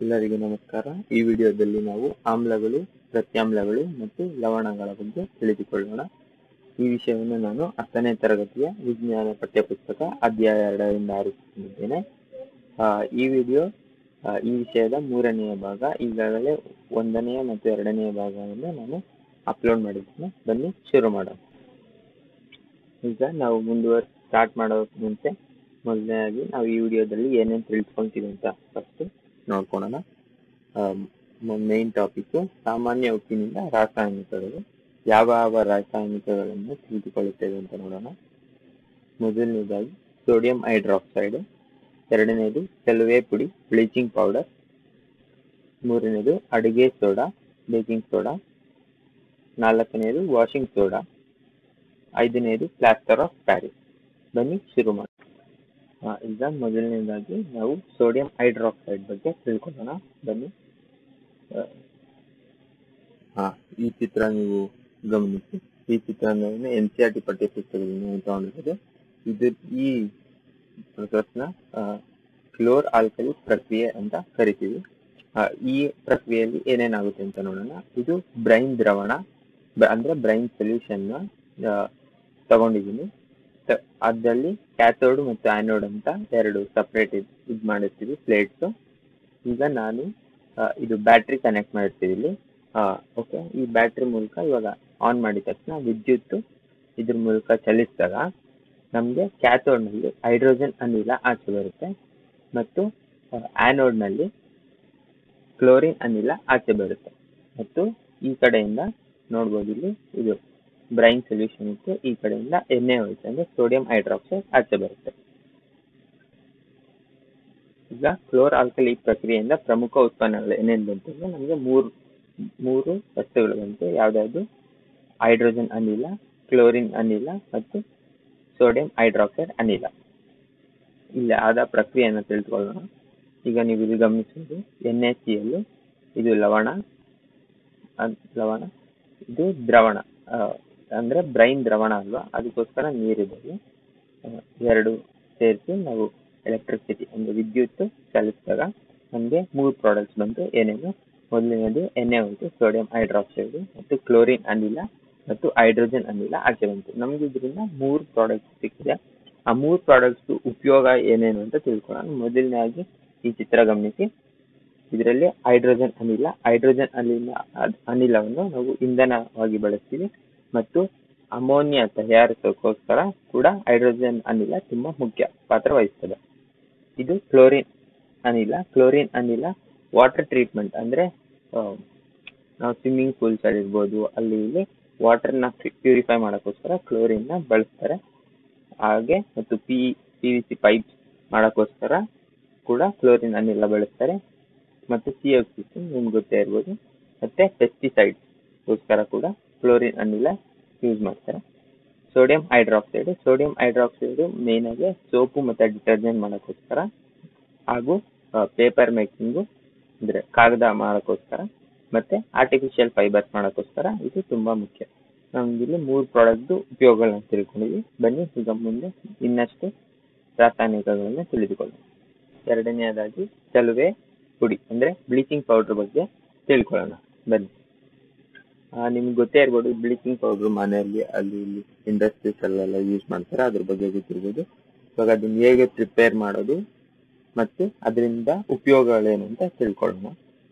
ಎಲ್ಲರಿಗೂ ನಮಸ್ಕಾರ ಈ ವಿಡಿಯೋದಲ್ಲಿ ನಾವು ಆಮ್ಲಗಳು ಪ್ರತ್ಯಾಮ್ಲಗಳು ಮತ್ತು ಲವಣಗಳ ಬಗ್ಗೆ ತಿಳಿದುಕೊಳ್ಳೋಣ ಈ ವಿಷಯವನ್ನು ನಾನು ಹತ್ತನೇ ತರಗತಿಯ ವಿಜ್ಞಾನ ಪಠ್ಯಪುಸ್ತಕ ಅಧ್ಯಾಯ ಎರಡರಿಂದ ಆರಿಸಿಕೊಂಡಿದ್ದೇನೆ ಆ, ಈ ವಿಡಿಯೋ ಆ, ಈ ವಿಷಯದ ಮೂರನೆಯ ಭಾಗ ಈಗಾಗಲೇ ಒಂದನೆಯ ಮತ್ತು ಎರಡನೆಯ ಭಾಗವನ್ನು ನಾನು ಅಪ್ಲೋಡ್ ಮಾಡಿದ್ದೇನೆ ಬನ್ನಿ ಶುರು ಮಾಡೋಣ ಈಗ ನಾವು ಮುಂದುವರ್ ಸ್ಟಾರ್ಟ್ ಮಾಡೋಕೆ ಮುಂಚೆ ಮೊದಲನೇದಾಗಿ ನಾವು ಈ ವಿಡಿಯೋದಲ್ಲಿ ಏನೇನು ತಿಳ್ಕೊಂತೀವಿ ಅಂತ ಫಸ್ಟ್ ನೋಡ್ಕೊಳ್ಳೋಣ ಮೇನ್ ಟಾಪಿಕ್ ಸಾಮಾನ್ಯ ಉಪ್ಪಿನಿಂದ ರಾಸಾಯನಿಕಗಳು ಯಾವ ಯಾವ ರಾಸಾಯನಿಕಗಳನ್ನು ತಿಳಿದುಕೊಳ್ಳುತ್ತೇವೆ ಅಂತ ನೋಡೋಣ ಮೊದಲನೇದಾಗಿ ಸೋಡಿಯಂ ಹೈಡ್ರಾಕ್ಸೈಡ್ ಎರಡನೇದು ಚೆಲುವೆ ಪುಡಿ ಬ್ಲೀಚಿಂಗ್ ಪೌಡರ್ ಮೂರನೇದು ಅಡುಗೆ ಸೋಡಾ ಬೇಕಿಂಗ್ ಸೋಡಾ ನಾಲ್ಕನೇದು ವಾಷಿಂಗ್ ಸೋಡಾ ಐದನೇದು ಪ್ಲಾಸ್ಟರ್ ಆಫ್ ಪ್ಯಾರಿಸ್ ಬನ್ನಿ ಶುರು ಮಾಡಿ ಆ, ಈಗ ಮೊದಲನೇದಾಗಿ ನಾವು ಸೋಡಿಯಂ ಹೈಡ್ರಾಕ್ಸೈಡ್ ಬಗ್ಗೆ ತಿಳ್ಕೊಳ್ಳೋಣ ಬನ್ನಿ ಆ, ಹಾ ಈ ಚಿತ್ರ ನೀವು ಗಮನಿಸಿ ಈ ಚಿತ್ರವನ್ನು ಎನ್ ಸಿ ಆರ್ ಟಿ ಪಠ್ಯ ಪುಸ್ತಕದಲ್ಲಿ ತಗೊಂಡಿರೋದು ಇದು ಈ ಪ್ರೊಸೆಸ್ನ ಕ್ಲೋರ್ ಆಲ್ಕಲಿ ಪ್ರಕ್ರಿಯೆ ಅಂತ ಕರಿತೀವಿ ಆ, ಈ ಪ್ರಕ್ರಿಯೆಯಲ್ಲಿ ಏನೇನಾಗುತ್ತೆ ಅಂತ ನೋಡೋಣ ಇದು ಬ್ರೈನ್ ದ್ರವಣ ಬ- ಅಂದ್ರೆ ಬ್ರೈನ್ ಸೊಲ್ಯೂಷನ್ ನ ತಗೊಂಡಿದ್ದೀನಿ ತ- ಅದ್ರಲ್ಲಿ ಕ್ಯಾಥೋಡ್ ಮತ್ತು ಆನೋಡ್ ಅಂತ ಎರಡು ಸಪ್ರೇಟ್ ಇದು ಮಾಡಿರ್ತೀವಿ ಪ್ಲೇಟ್ಸ್ ಈಗ ನಾನು ಆ, ಇದು ಬ್ಯಾಟ್ರಿ ಕನೆಕ್ಟ್ ಮಾಡಿರ್ತೀವಿ ಇಲ್ಲಿ ಓಕೆ ಈ ಬ್ಯಾಟ್ರಿ ಮೂಲಕ ಇವಾಗ ಆನ್ ಮಾಡಿದ ತಕ್ಷಣ ವಿದ್ಯುತ್ ಇದ್ರ ಮೂಲಕ ಚಲಿಸಿದಾಗ ನಮಗೆ ಕ್ಯಾಥೋಡ್ನಲ್ಲಿ ಹೈಡ್ರೋಜನ್ ಅನಿಲ ಆಚೆ ಬರುತ್ತೆ ಮತ್ತು ಆ್ಯನೋಡ್ನಲ್ಲಿ ಕ್ಲೋರಿನ್ ಅನಿಲ ಆಚೆ ಬರುತ್ತೆ ಮತ್ತು ಈ ಕಡೆಯಿಂದ ನೋಡ್ಬೋದು ಇಲ್ಲಿ ಇದು ಬ್ರೈನ್ ಸೊಲ್ಯೂಷನ್ ಇತ್ತು ಈ ಕಡೆಯಿಂದ ಎಣ್ಣೆ ಹೋಯ್ತು ಅಂದ್ರೆ ಸೋಡಿಯಂ ಹೈಡ್ರಾಕ್ಸೈಡ್ ಆಚೆ ಬರುತ್ತೆ ಈಗ ಕ್ಲೋರ್ ಆಲ್ಕಲಿ ಪ್ರಕ್ರಿಯೆಯಿಂದ ಪ್ರಮುಖ ಉತ್ಪನ್ನಗಳು ಏನೇನು ಬಂತು ಅಂದ್ರೆ ನಮಗೆ ಮೂರು ಮೂರು ವಸ್ತುಗಳು ಬಂತು ಯಾವ್ದಾದ್ರು ಹೈಡ್ರೋಜನ್ ಅನಿಲ ಕ್ಲೋರಿನ್ ಅನಿಲ ಮತ್ತು ಸೋಡಿಯಂ ಹೈಡ್ರಾಕ್ಸೈಡ್ ಅನಿಲ ಇಲ್ಲಿ ಆದ ಪ್ರಕ್ರಿಯೆಯನ್ನು ತಿಳಿದುಕೊಳ್ಳೋಣ ಈಗ ನೀವು ಇದು ಗಮನಿಸಬಹುದು ಎನ್ ಎ ಸಿ ಯಲ್ಲಿ ಇದು ಲವಣ ಅದ್- ಲವಣ ಇದು ದ್ರವಣ ಆ, ಅಂದ್ರೆ ಬ್ರೈನ್ ದ್ರವಣ ಅಲ್ವಾ ಅದಕ್ಕೋಸ್ಕರ ನೀರಿದೆ ಇಲ್ಲಿ. ಆ, ಎರಡು ಸೇರಿಸಿ ನಾವು ಎಲೆಕ್ಟ್ರಿಸಿಟಿ ಅಂದ್ರೆ ವಿದ್ಯುತ್ ಚಲಿಸಿದಾಗ ನಮಗೆ ಮೂರು ಪ್ರಾಡಕ್ಟ್ಸ್ ಬಂತು ಏನೇನು ಮೊದಲನೇದು ಎಣ್ಣೆ ಹೋಯ್ತು ಸೋಡಿಯಂ ಹೈಡ್ರಾಕ್ಸೈಡ್ ಮತ್ತು ಕ್ಲೋರಿನ್ ಅನಿಲ ಮತ್ತು ಹೈಡ್ರೋಜನ್ ಅನಿಲ ಆಚೆ ಬಂತು ನಮ್ಗೆ ಇದರಿಂದ ಮೂರು ಪ್ರಾಡಕ್ಟ್ಸ್ ಸಿಕ್ಕಿದೆ ಆ ಮೂರು ಪ್ರಾಡಕ್ಟ್ಸ್ ಉಪಯೋಗ ಏನೇನು ಅಂತ ತಿಳ್ಕೊಳ್ಳೋಣ ಮೊದಲನೇದಾಗಿ ಈ ಚಿತ್ರ ಗಮನಿಸಿ ಇದರಲ್ಲಿ ಹೈಡ್ರೋಜನ್ ಅನಿಲ ಹೈಡ್ರೋಜನ್ ಅನಿಲ ಅದ್- ಅನಿಲವನ್ನು ನಾವು ಇಂಧನವಾಗಿ ಬಳಸ್ತೀವಿ ಮತ್ತು ಅಮೋನಿಯಾ ತಯಾರಿಸೋಕ್ಕೋಸ್ಕರ ಕೂಡ ಹೈಡ್ರೋಜನ್ ಅನಿಲ ತುಂಬಾ ಮುಖ್ಯ ಪಾತ್ರ ವಹಿಸ್ತದೆ ಇದು ಕ್ಲೋರಿನ್ ಅನಿಲ ಕ್ಲೋರಿನ್ ಅನಿಲ ವಾಟರ್ ಟ್ರೀಟ್ಮೆಂಟ್ ಅಂದ್ರೆ ಆ, ನಾವು ಸ್ವಿಮ್ಮಿಂಗ್ ಪೂಲ್ಸ್ ಅಲ್ಲಿ ಇರ್ಬೋದು ಅಲ್ಲಿ ಇಲ್ಲಿ ವಾಟರ್ ನ ಪ್ಯೂರಿಫೈ ಮಾಡೋಕ್ಕೋಸ್ಕರ ಕ್ಲೋರಿನ್ ನ ಬಳಸ್ತಾರೆ ಹಾಗೆ ಮತ್ತು P P V C pipe ಮಾಡೋಕ್ಕೋಸ್ಕರ ಕೂಡ ಕ್ಲೋರಿನ್ ಅನಿಲ ಬಳಸ್ತಾರೆ ಮತ್ತು ಸಿ ಎಫ್ ಸಿಸ್ಟಮ್ ನಿಮ್ಗೆ ಗೊತ್ತೇ ಇರ್ಬೋದು ಮತ್ತೆ ಪೆಸ್ಟಿಸೈಡ್ಸ್ ಗೋಸ್ಕರ ಕೂಡ ಕ್ಲೋರಿನ್ ಅನಿಲ ಯೂಸ್ ಮಾಡ್ತಾರೆ sodium hydroxide sodium hydroxide main ಆಗಿ ಸೋಪು ಮತ್ತೆ ಡಿಟರ್ಜೆಂಟ್ ಮಾಡೋಕ್ಕೋಸ್ಕರ ಹಾಗೂ ಪೇಪರ್ ಮೇಕಿಂಗು ಅಂದ್ರೆ ಕಾಗದ ಮಾಡೋಕ್ಕೋಸ್ಕರ ಮತ್ತೆ ಆರ್ಟಿಫಿಷಿಯಲ್ ಫೈಬರ್ಸ್ ಮಾಡೋಕ್ಕೋಸ್ಕರ ಇದು ತುಂಬಾ ಮುಖ್ಯ ನಮ್ಗೆ ಇಲ್ಲಿ ಮೂರು ಪ್ರಾಡಕ್ಟ್ ಉಪಯೋಗಗಳನ್ನ ತಿಳ್ಕೊಂಡಿದ್ವಿ ಬನ್ನಿ ಈಗ ಮುಂದೆ ಇನ್ನಷ್ಟು ರಾಸಾಯನಿಕಗಳನ್ನ ತಿಳಿದುಕೊಳ್ಳೋಣ ಎರಡನೆಯದಾಗಿ ಚಲುವೆ ಪುಡಿ ಅಂದ್ರೆ ಬ್ಲೀಚಿಂಗ್ ಪೌಡರ್ ಬಗ್ಗೆ ತಿಳ್ಕೊಳ್ಳೋಣ ಬನ್ನಿ ಆ, ನಿಮ್ಗೆ ಗೊತ್ತೇ ಇರ್ಬೋದು ಬ್ಲೀಚಿಂಗ್ ಪೌಡರ್ ಮನೆಯಲ್ಲಿ ಅಲ್ಲಿ ಇಲ್ಲಿ ಇಂಡಸ್ಟ್ರೀಸ್ ಅಲ್ಲೆಲ್ಲ ಯೂಸ್ ಮಾಡ್ತಾರೆ ಅದ್ರ ಬಗ್ಗೆ ಗೊತ್ತಿರ್ಬೋದು ಇವಾಗ ಅದನ್ನ ಹೇಗೆ ಪ್ರಿಪೇರ್ ಮಾಡೋದು ಮತ್ತು ಅದರಿಂದ ಉಪಯೋಗಗಳೇನು ಅಂತ ತಿಳ್ಕೊಳ್ಳೋಣ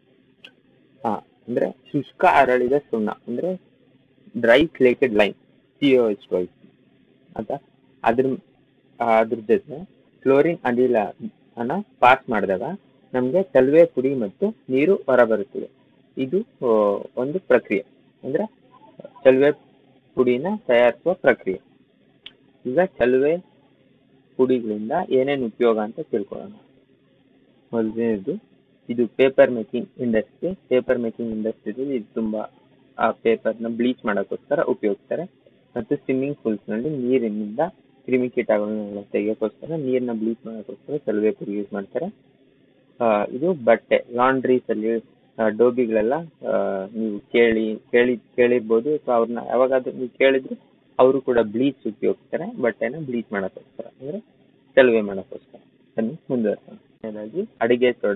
ಹಾ ಅಂದ್ರೆ ಶುಷ್ಕ ಅರಳಿದ ಸುಣ್ಣ ಅಂದ್ರೆ dry slaked lime C O H two ಅಂತ ಅದ್ರ ಆ, ಅದ್ರ ಜೊತೆ ಕ್ಲೋರಿನ್ ಅನಿಲ ಅನ್ನ ಪಾಸ್ ಮಾಡಿದಾಗ ನಮ್ಗೆ ಚಲುವೆ ಪುಡಿ ಮತ್ತು ನೀರು ಹೊರಬರುತ್ತದೆ ಇದು ಆ, ಒಂದು ಪ್ರಕ್ರಿಯೆ ಅಂದ್ರೆ ಚಲುವೆ ಪುಡಿನ ತಯಾರಿಸುವ ಪ್ರಕ್ರಿಯೆ ಈಗ ಚಲುವೆ ಪುಡಿಗಳಿಂದ ಏನೇನು ಉಪಯೋಗ ಅಂತ ತಿಳ್ಕೊಳ್ಳೋಣ ಮೊದಲನೇದು ಇದು paper making industry paper making ಇಂಡಸ್ಟ್ರಿಯಲ್ಲಿ ಇದು ತುಂಬಾ ಆ ಪೇಪರ್ನ ಬ್ಲೀಚ್ ಮಾಡೋಕ್ಕೋಸ್ಕರ ಉಪಯೋಗಿಸ್ತಾರೆ ಮತ್ತು ಸ್ವಿಮ್ಮಿಂಗ್ ಪೂಲ್ಸ್ ನಲ್ಲಿ ನೀರಿನಿಂದ ಕ್ರಿಮಿಕೀಟಗಳನ್ನೆಲ್ಲ ತೆಗೆಯೋಕ್ಕೋಸ್ಕರ ನೀರನ್ನ ಬ್ಲೀಚ್ ಮಾಡೋಕ್ಕೋಸ್ಕರ ಚಲುವೆ ಪುಡಿ ಯೂಸ್ ಮಾಡ್ತಾರೆ ಆ, ಇದು ಬಟ್ಟೆ ಲಾಂಡ್ರೀಸ್ ಅಲ್ಲಿ ಆ, ಡೋಬಿಗಳೆಲ್ಲ ಆ, ನೀವು ಕೇಳಿ ಕೇಳಿ ಕೇಳಿರ್ಬೋದು ಅಥವಾ ಅವ್ರನ್ನ ಯಾವಾಗಾದ್ರೂ ನೀವು ಕೇಳಿದ್ರೆ ಅವರು ಕೂಡ ಬ್ಲೀಚ್ ಉಪಯೋಗಿಸ್ತಾರೆ ಬಟ್ಟೆನ ಬ್ಲೀಚ್ ಮಾಡೋಕ್ಕೋಸ್ಕರ ಅಂದ್ರೆ ಚಲುವೆ ಮಾಡೋಕ್ಕೋಸ್ಕರ ಬನ್ನಿ ಮುಂದುವರ್ಸೋಣ ಎರಡನೇದಾಗಿ ಅಡಿಗೆ ಸೋಡಾ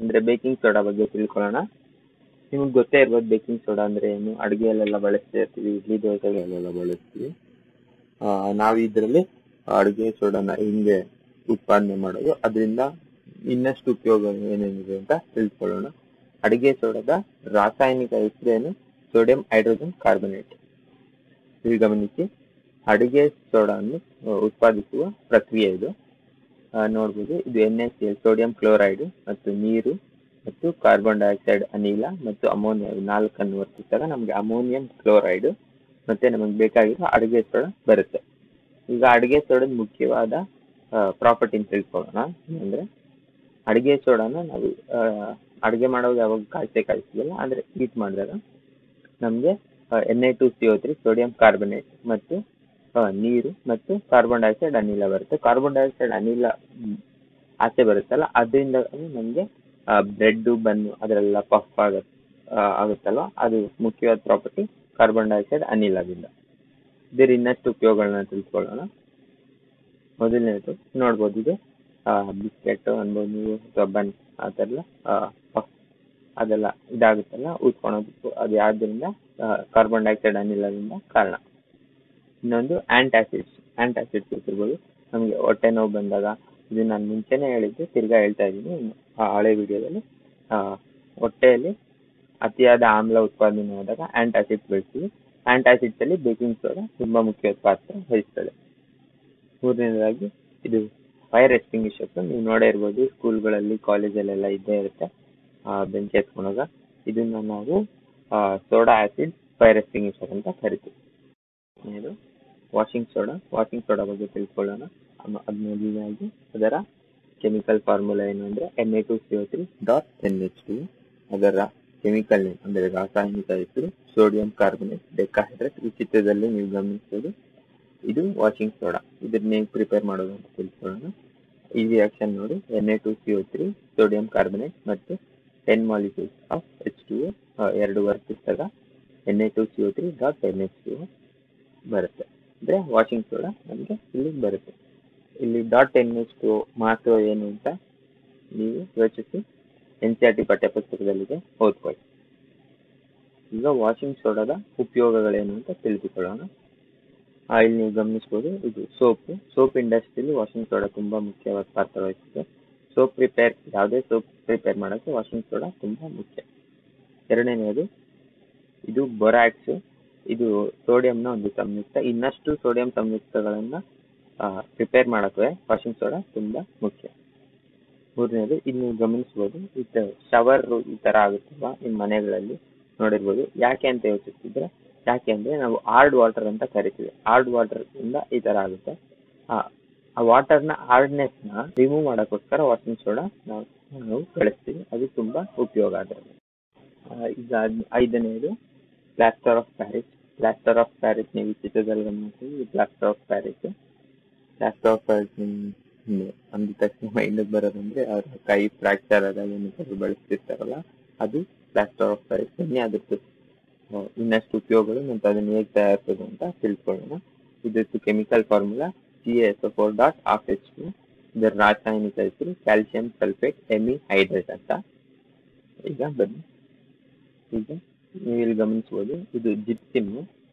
ಅಂದ್ರೆ ಬೇಕಿಂಗ್ ಸೋಡಾ ಬಗ್ಗೆ ತಿಳ್ಕೊಳ್ಳೋಣ ನಿಮ್ಗೆ ಗೊತ್ತೇ ಇರ್ಬೋದು ಬೇಕಿಂಗ್ ಸೋಡಾ ಅಂದ್ರೆ ಏನು ಅಡುಗೆಯಲ್ಲೆಲ್ಲ ಬಳಸ್ತಿರ್ತೀವಿ ಇಡ್ಲಿ ದೋಸೆಗಳಲ್ಲೆಲ್ಲ ಬಳಸ್ತೀವಿ ಆ, ನಾವು ಇದರಲ್ಲಿ ಅಡುಗೆ ಸೋಡಾನ ಹಿಂಗೆ ಉತ್ಪಾದನೆ ಮಾಡೋದು ಅದರಿಂದ ಇನ್ನಷ್ಟು ಉಪಯೋಗ ಏನೇನಿದೆ ಅಂತ ತಿಳ್ಕೊಳ್ಳೋಣ ಅಡುಗೆ ಸೋಡಾದ ರಾಸಾಯನಿಕ ಹೆಸರೇನು ಸೋಡಿಯಂ ಹೈಡ್ರೋಜನ್ ಕಾರ್ಬೊನೇಟ್ ಇಲ್ಲಿ ಗಮನಿಸಿ ಅಡುಗೆ ಸೋಡಾವನ್ನು ಆ, ಉತ್ಪಾದಿಸುವ ಪ್ರಕ್ರಿಯೆ ಇದು ಆ, ನೋಡ್ಬೋದು ಇದು N S L sodium chloride ಮತ್ತು ನೀರು ಮತ್ತು ಕಾರ್ಬನ್ ಡೈಆಕ್ಸೈಡ್ ಅನಿಲ ಮತ್ತು ಅಮೋನಿಯಾ ಇವು ನಾಲ್ಕನ್ನು ವರ್ತಿಸಿದಾಗ ನಮಗೆ ಅಮೋನಿಯಂ ಕ್ಲೋರೈಡ್ ಮತ್ತೆ ನಮಗೆ ಬೇಕಾಗಿರೋ ಅಡುಗೆ ಸೋಡಾ ಬರುತ್ತೆ ಈಗ ಅಡುಗೆ ಸೋಡಾದ ಮುಖ್ಯವಾದ ಪ್ರಾಪರ್ಟಿನ ತಿಳ್ಕೊಳ್ಳೋಣ ಅಂದ್ರೆ ಅಡುಗೆ ಸೋಡಾನ ನಾವು ಅಡುಗೆ ಮಾಡುವಾಗ ಯಾವಾಗ ಕಾಯಿಸೆ ಕಾಯಿಸ್ತೀವಲ್ಲ ಅಂದ್ರೆ ಹೀಟ್ ಮಾಡಿದಾಗ ನಮಗೆ N A two C O three sodium carbonate ಮತ್ತು ಆ, ನೀರು ಮತ್ತು ಕಾರ್ಬನ್ ಡೈಆಕ್ಸೈಡ್ ಅನಿಲ ಬರುತ್ತೆ ಕಾರ್ಬನ್ ಡೈಆಕ್ಸೈಡ್ ಅನಿಲ ಮ್, ಆಚೆ ಬರುತ್ತಲ್ಲ ಅದರಿಂದ ನಮಗೆ ಬ್ರೆಡ್ ಬನ್ನು ಅದರೆಲ್ಲ ಪಫ್ ಆಗ ಆಗುತ್ತಲ್ವ ಅದು ಮುಖ್ಯವಾದ ಪ್ರಾಪರ್ಟಿ ಕಾರ್ಬನ್ ಡೈಆಕ್ಸೈಡ್ ಅನಿಲದಿಂದ ಇದರ ಇನ್ನಷ್ಟು ಉಪಯೋಗಗಳನ್ನ ತಿಳ್ಕೊಳ್ಳೋಣ ಮೊದಲನೇದು ನೋಡ್ಬೋದು ಇದು ಬಿಸ್ಕೆಟ್ ಅನ್ಬೋದು ನೀವು ಅಥವಾ ಬನ್ ಆ ಥರ ಎಲ್ಲ ಪಫ್ ಅದೆಲ್ಲ ಇದಾಗುತ್ತಲ್ಲ ಉತ್ಕೊಳೋದಕ್ಕೂ ಅದು ಯಾವ್ದ್ರಿಂದ ಕಾರ್ಬನ್ ಡೈಆಕ್ಸೈಡ್ ಅನಿಲದಿಂದ ಕಾರಣ ಇನ್ನೊಂದು ಆಂಟಾಸಿಡ್ಸ್ ಆಂಟಾಸಿಡ್ಸ್ ಗೊತ್ತಿರ್ಬೋದು ನಮಗೆ ಹೊಟ್ಟೆ ನೋವು ಬಂದಾಗ ಇದು ನಾನು ಮುಂಚೆನೆ ಹೇಳಿದ್ದೆ ತಿರ್ಗಾ ಹೇಳ್ತಾ ಇದ್ದೀನಿ ಆ ಹಳೆ ವಿಡಿಯೋದಲ್ಲಿ ಹೊಟ್ಟೆಯಲ್ಲಿ ಅತಿಯಾದ ಆಮ್ಲ ಉತ್ಪಾದನೆ ಆದಾಗ ಆಂಟಾಸಿಡ್ಸ್ ಬೆಳೆಸ್ತೀವಿ ಆಂಟಾಸಿಡ್ಸ್ ಅಲ್ಲಿ ಬೇಕಿಂಗ್ ಸೋಡಾ ತುಂಬಾ ಮುಖ್ಯವಾದ ಪಾತ್ರ ವಹಿಸ್ತದೆ ಮೂರನೇದಾಗಿ ಇದು ಫೈರ್ ಎಕ್ಸ್ಟಿಂಗ್ವಿಷರ್ಸ್ ನೀವು ನೋಡೇ ಇರ್ಬೋದು ಸ್ಕೂಲ್ಗಳಲ್ಲಿ ಕಾಲೇಜಲ್ಲೆಲ್ಲ ಇದ್ದೇ ಇರುತ್ತೆ ಆ, ಬೆಂಕಿ ಹತ್ಕೊಂಡಾಗ ಇದನ್ನ ನಾವು ಸೋಡಾ ಆಸಿಡ್ ಫೈರ್ ಎಕ್ಸ್ಟಿಂಗ್ವಿಷರ್ ಅಂತ ಕರಿತೀವಿ ಇದು ವಾಷಿಂಗ್ ಸೋಡಾ ವಾಷಿಂಗ್ ಸೋಡಾ ಬಗ್ಗೆ ತಿಳ್ಕೊಳ್ಳೋಣ ಅಮ- ಅದ್ ಮೊದಲನೇದಾಗಿ ಅದರ ಕೆಮಿಕಲ್ ಫಾರ್ಮುಲಾ ಏನು ಅಂದ್ರೆ N A two C O three dot N H two ಅದರ ಕೆಮಿಕಲ್ ನೇಮ್ ಅಂದ್ರೆ ರಾಸಾಯನಿಕ ಹೆಸರು ಸೋಡಿಯಂ ಕಾರ್ಬೊನೇಟ್ ಡೆಕಾಹೈಡ್ರೇಟ್ ಈ ಚಿತ್ರದಲ್ಲಿ ನೀವು ಗಮನಿಸಬಹುದು ಇದು ವಾಷಿಂಗ್ ಸೋಡಾ ಇದನ್ನ ಹೇಗೆ ಪ್ರಿಪೇರ್ ಮಾಡೋದು ಅಂತ ತಿಳ್ಕೊಳ್ಳೋಣ ಈ ರಿಯಾಕ್ಷನ್ ನೋಡಿ N A two C O three sodium carbonate ಮತ್ತು ten molecules of H two ಎರಡು ವರ್ತಿಸಿದಾಗ N A two C O three dot N H two ಬರುತ್ತೆ ಅಂದ್ರೆ ವಾಷಿಂಗ್ ಸೋಡಾ ನಮಗೆ ಇಲ್ಲಿ ಬರುತ್ತೆ ಇಲ್ಲಿ ಡಾಟ್ ಎನ್ ಎಚ್ ಟು ಮಹತ್ವ ಏನು ಅಂತ ನೀವು ಯೋಚಿಸಿ ಎನ್ ಸಿ ಆರ್ ಟಿ ಪಠ್ಯಪುಸ್ತಕದಲ್ಲಿದೆ ಓದ್ಕೊಳ್ಳಿ ಈಗ ವಾಷಿಂಗ್ ಸೋಡಾದ ಉಪಯೋಗಗಳೇನು ಅಂತ ತಿಳಿದುಕೊಳ್ಳೋಣ ಆ, ಇಲ್ಲಿ ನೀವು ಗಮನಿಸಬಹುದು ಇದು ಸೋಪ್ ಸೋಪ್ ಇಂಡಸ್ಟ್ರಿಯಲ್ಲಿ ವಾಷಿಂಗ್ ಸೋಡಾ ತುಂಬಾ ಮುಖ್ಯವಾದ ಪಾತ್ರ ವಹಿಸುತ್ತೆ ಸೋಪ್ ಪ್ರಿಪೇರ್ ಯಾವುದೇ ಸೋಪ್ ಪ್ರಿಪೇರ್ ಮಾಡೋಕ್ಕೆ ವಾಷಿಂಗ್ ಸೋಡಾ ತುಂಬಾ ಮುಖ್ಯ ಎರಡನೇದು ಇದು ಬೊರಾಕ್ಸ್ ಇದು ಸೋಡಿಯಂನ ಒಂದು ಸಂಯುಕ್ತ ಇನ್ನಷ್ಟು ಸೋಡಿಯಂ ಸಂಯುಕ್ತಗಳನ್ನ ಪ್ರಿಪೇರ್ ಮಾಡೋಕೆ ವಾಷಿಂಗ್ ಸೋಡಾ ತುಂಬಾ ಮುಖ್ಯ ಮೂರನೇದು ಇಲ್ಲಿ ನೀವು ಗಮನಿಸಬಹುದು ಇದು ಶವರ್ ಈ ತರ ಆಗುತ್ತಲ್ವಾ ನಿಮ್ಮ ಮನೆಗಳಲ್ಲಿ ನೋಡಿರ್ಬೋದು ಯಾಕೆ ಅಂತ ಯೋಚಿಸ್ತಿದ್ರೆ ಯಾಕೆ ಅಂದ್ರೆ ನಾವು ಹಾರ್ಡ್ ವಾಟರ್ ಅಂತ ಕರಿತೀವಿ ಹಾರ್ಡ್ ವಾಟರ್ ಇಂದ ಈ ತರ ಆಗುತ್ತೆ ಆ ಆ ವಾಟರ್ ನ ಹಾರ್ಡ್ನೆಸ್ ನ ರಿಮೂವ್ ಮಾಡೋಕ್ಕೋಸ್ಕರ ವಾಷಿಂಗ್ ಸೋಡಾ ನಾವು ನಾವು ಬಳಸ್ತೀವಿ ಅದು ತುಂಬಾ ಉಪಯೋಗ ಅದರಲ್ಲಿ ಆ, ಈಗ ಅದ್- ಐದನೇದು plaster of Paris plaster of Paris ನೀವು ಈ ಚಿತ್ರದಲ್ಲಿ ಗಮನಿಸಿ ಇದು plaster of Paris plaster of Paris ಅಂದ ತಕ್ಷಣ ಮೈಂಡ್ ಬರೋದಂದ್ರೆ ಅವ್ರ ಕೈ ಫ್ರಾಕ್ಚರ್ ಆದಾಗ ಏನಾದ್ರು ಬಳಸ್ತಿರ್ತಾರಲ್ಲ ಅದು ಪ್ಲಾಸ್ಟರ್ ಆಫ್ ಪ್ಯಾರಿಸ್ ಬನ್ನಿ ಅದ್ರದ್ದು ಆ, ಇನ್ನಷ್ಟು ಉಪಯೋಗಗಳು ಮತ್ತು ಅದನ್ನ ಹೇಗೆ ತಯಾರಿಸೋದು ಅಂತ ತಿಳ್ಕೊಳ್ಳೋಣ ಇದಕ್ಕೆ chemical formula C S four dot of H two ಇದರ ರಾಸಾಯನಿಕ ಹೆಸರು ಕ್ಯಾಲ್ಸಿಯಂ ಸಲ್ಫೇಟ್ ಎಮಿ ಹೈಡ್ರೇಟ್ ಅಂತ ಈಗ ಬನ್ನಿ ಈಗ ನೀವು ಇಲ್ಲಿ ಗಮನಿಸಬಹುದು ಇದು ಜಿಪ್ಸಿಮ್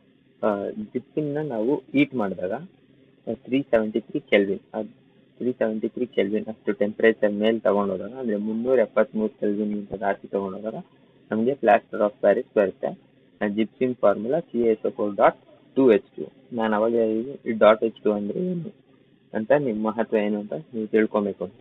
ಜಿಪ್ಸಿಮ್ ನ ನಾವು ಹೀಟ್ ಮಾಡಿದಾಗ three seventy three kelvin three seventy three kelvin ಅಷ್ಟು ಟೆಂಪರೇಚರ್ ಮೇಲೆ ತಗೊಂಡೋದಾಗ ಅಂದ್ರೆ ಮುನ್ನೂರ ಎಪ್ಪತ್ಮೂರು ಕೆಲ್ವಿನ್ ಗಿಂತ ಜಾಸ್ತಿ ತಗೊಂಡೋದಾಗ ನಮಗೆ ಪ್ಲಾಸ್ಟರ್ ಆಫ್ ಪ್ಯಾರಿಸ್ ಬರುತ್ತೆ gypsum formula C S four dot two H two ನಾನು ಅವಾಗ ಹೇಳಿದೆ ಈ ಡಾಟ್ ಎಚ್ ಟು ಅಂದ್ರೆ ಏನು ಅಂತ ನಿಮ್ಮ ಮಹತ್ವ ಏನು ಅಂತ ನೀವು ತಿಳ್ಕೊಬೇಕು ಅಂತ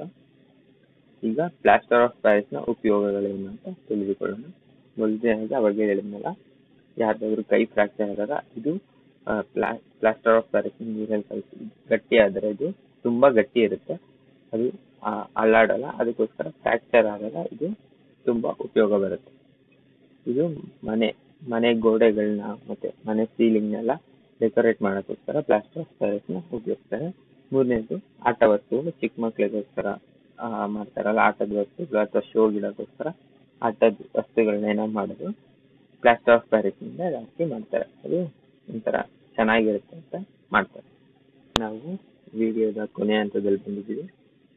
ಈಗ ಪ್ಲಾಸ್ಟರ್ ಆಫ್ ಪ್ಯಾರಿಸ್ ನ ಉಪಯೋಗಗಳೇನು ಅಂತ ತಿಳಿದುಕೊಳ್ಳೋಣ ಮೊದಲನೇದಾಗಿ ಅವಾಗ ಹೇಳಿದ್ನಲ್ಲ ಯಾರ್ದಾದ್ರು ಕೈ ಫ್ರಾಕ್ಚರ್ ಆದಾಗ ಇದು ಪ್ಲಾಸ್ಟರ್ ಆಫ್ ಪ್ಯಾರಿಸ್ ನೀರಲ್ಲಿ ಕಲಿಸಿ ಗಟ್ಟಿ ಆದರೆ ಇದು ತುಂಬಾ ಗಟ್ಟಿ ಇರುತ್ತೆ ಅದು ಆ, ಅಲ್ಲಾಡಲ್ಲ ಅದಕ್ಕೋಸ್ಕರ ಫ್ರಾಕ್ಚರ್ ಆದಾಗ ಇದು ತುಂಬಾ ಉಪಯೋಗ ಬರುತ್ತೆ ಇದು ಮನೆ ಮನೆ ಗೋಡೆಗಳನ್ನ ಮತ್ತೆ ಮನೆ ಸೀಲಿಂಗ್ನೆಲ್ಲ ಡೆಕೋರೇಟ್ ಮಾಡೋಕ್ಕೋಸ್ಕರ ಪ್ಲಾಸ್ಟರ್ ಆಫ್ ಪ್ಯಾರಿಸ್ ನ ಉಪಯೋಗಿಸ್ತಾರೆ ಮೂರನೇದು ಆಟ ವಸ್ತುಗಳು ಚಿಕ್ಕ ಮಕ್ಳಿಗೋಸ್ಕರ ಆ, ಮಾಡ್ತಾರಲ್ಲ ಆಟದ ವಸ್ತುಗಳು ಅಥವಾ ಶೋ ಗಿಡಕ್ಕೋಸ್ಕರ ಆಟದ ವಸ್ತುಗಳನ್ನ ಏನೋ ಮಾಡೋದು ಪ್ಲಾಸ್ಟರ್ ಆಫ್ ಪ್ಯಾರಿಸ್ ಇಂದ ಜಾಸ್ತಿ ಮಾಡ್ತಾರೆ ಅದು ಒಂಥರ ಚೆನ್ನಾಗಿರುತ್ತೆ ಅಂತ ಮಾಡ್ತಾರೆ ನಾವು ವಿಡಿಯೋದ ಕೊನೆ ಹಂತದಲ್ಲಿ ಬಂದಿದ್ದೀವಿ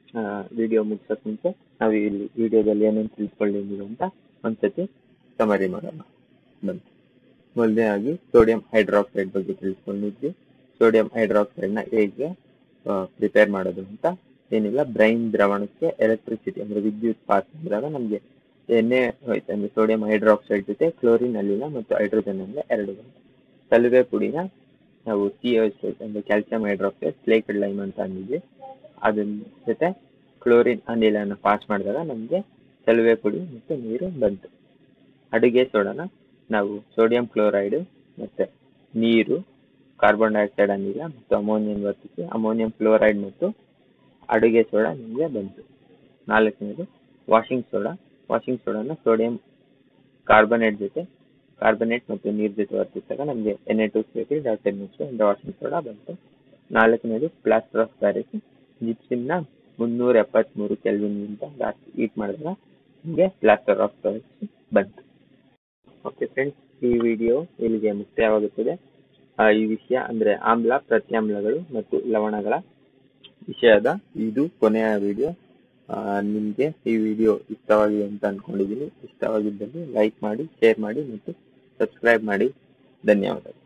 ವಿಡಿಯೋ ಮುಗಿಸೋಕ್ ಮುಂಚೆ ನಾವು ಇಲ್ಲಿ ವಿಡಿಯೋದಲ್ಲಿ ಏನೇನು ತಿಳ್ಕೊಂಡಿದ್ದೀವಿ ಅಂತ ಒಂದ್ಸತಿ ಸಮರಿ ಮಾಡೋಣ ಬನ್ನಿ ಮೊದಲನೇದಾಗಿ ಸೋಡಿಯಂ ಹೈಡ್ರಾಕ್ಸೈಡ್ ಬಗ್ಗೆ ತಿಳ್ಕೊಂಡಿದ್ವಿ ಸೋಡಿಯಂ ಹೈಡ್ರಾಕ್ಸೈಡ್ ನ ಹೇಗೆ ಪ್ರಿಪೇರ್ ಮಾಡೋದು ಅಂತ ಏನಿಲ್ಲ ಬ್ರೈನ್ ದ್ರಾವಣಕ್ಕೆ ಎಲೆಕ್ಟ್ರಿಸಿಟಿ ಅಂದ್ರೆ ವಿದ್ಯುತ್ ಪಾಸ್ ಮಾಡಿದಾಗ ನಮಗೆ ಎಣ್ಣೆ ಹೋಯ್ತು ಅಂದ್ರೆ ಸೋಡಿಯಂ ಹೈಡ್ರಾಕ್ಸೈಡ್ ಜೊತೆ ಕ್ಲೋರಿನ್ ಅಲ್ಲಿನ ಮತ್ತು ಹೈಡ್ರೋಜನ್ ಅಲ್ಲಿನ ಎರಡು ಬಂತು ಸಲುವೆ ಪುಡಿನ ನಾವು ಸಿ ಅಂದ್ರೆ ಕ್ಯಾಲ್ಸಿಯಂ ಹೈಡ್ರಾಕ್ಸೈಡ್ ಸ್ಲೇಕಡ್ ಲೈಮ್ ಅಂತ ಅಂದಿದ್ವಿ ಅದ್ರ ಜೊತೆ ಕ್ಲೋರಿನ್ ಅನಿಲನ ಪಾಸ್ ಮಾಡಿದಾಗ ನಮಗೆ ಸಲುವೆ ಪುಡಿ ಮತ್ತು ನೀರು ಬಂತು ಅಡುಗೆ ಸೋಡಾನ ನಾವು ಸೋಡಿಯಂ ಕ್ಲೋರೈಡ್ ಮತ್ತೆ ನೀರು ಕಾರ್ಬನ್ ಡೈಆಕ್ಸೈಡ್ ಅನಿಲ ಮತ್ತು ಅಮೋನಿಯಂ ವರ್ತಿಸಿ ಅಮೋನಿಯಂ ಕ್ಲೋರೈಡ್ ಮತ್ತು ಅಡುಗೆ ಸೋಡಾ ನಿಮಗೆ ಬಂತು ನಾಲ್ಕನೇದು ವಾಷಿಂಗ್ ಸೋಡಾ ವಾಷಿಂಗ್ ಸೋಡಾನ ಸೋಡಿಯಂ ಕಾರ್ಬನೇಟ್ ಜೊತೆ ಕಾರ್ಬನೇಟ್ ಮತ್ತು ನೀರು ಜೊತೆ ವರ್ತಿಸಿದಾಗ ನಮಗೆ ಎನ್ ಎ ಟು ಸೇರಿ ಡಾಕ್ಟರ್ ಮಿಕ್ಸ್ ಇಂದ ವಾಷಿಂಗ್ ಸೋಡಾ ಬಂತು ನಾಲ್ಕನೇದು ಪ್ಲಾಸ್ಟರ್ ಆಫ್ ಪ್ಯಾರಿಸ್ ಜಿಪ್ಸಿಮ್ನ ಮುನ್ನೂರ ಎಪ್ಪತ್ತ್ಮೂರು ಕೆಲ್ವಿನ್ಗಿಂತ ಜಾಸ್ತಿ ಹೀಟ್ ಮಾಡಿದಾಗ ನಿಮಗೆ ಪ್ಲಾಸ್ಟರ್ ಆಫ್ ಪ್ಯಾರಿಸ್ ಬಂತು ಓಕೆ ಫ್ರೆಂಡ್ಸ್ ಈ ವಿಡಿಯೋ ಇಲ್ಲಿಗೆ ಮುಕ್ತಾಯವಾಗುತ್ತದೆ ಆ, ಈ ವಿಷಯ ಅಂದ್ರೆ ಆಮ್ಲ ಪ್ರತ್ಯಾಮ್ಲಗಳು ಮತ್ತು ಲವಣಗಳ ವಿಷಯದ ಇದು ಕೊನೆಯ ವಿಡಿಯೋ ನಿಮಗೆ ಈ ವಿಡಿಯೋ ಇಷ್ಟವಾಗಿದೆ ಅಂತ ಅನ್ಕೊಂಡಿದ್ದೀನಿ ಇಷ್ಟವಾಗಿದ್ದಲ್ಲಿ ಲೈಕ್ ಮಾಡಿ ಶೇರ್ ಮಾಡಿ ಮತ್ತು ಸಬ್ಸ್ಕ್ರೈಬ್ ಮಾಡಿ ಧನ್ಯವಾದಗಳು